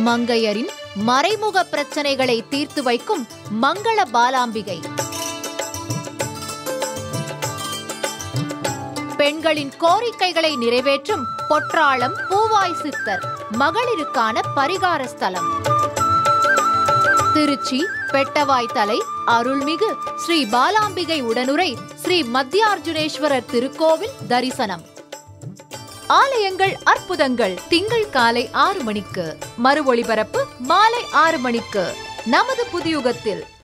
மங்கையரின் மறைமுக பிரச்சனைகளை தீர்த்து வைக்கும் மங்கள பாலாம்பிகை பெண்களின் கோரிக்கைகளை நிறைவேற்றும் பொற்றாளம் பூவாய் சித்தர் மகளிருக்கான பரிகார ஸ்தலம் திருச்சி பெட்டவாய் தலை அருள்மிகு ஸ்ரீ பாலாம்பிகை உடனுரை ஸ்ரீ மத்தியார்ஜுனேஸ்வரர் திருக்கோவில் தரிசனம் ஆலயங்கள் அற்புதங்கள் திங்கள் காலை ஆறு மணிக்கு மறு ஒளிபரப்பு மாலை ஆறு மணிக்கு நமது புதியுகத்தில்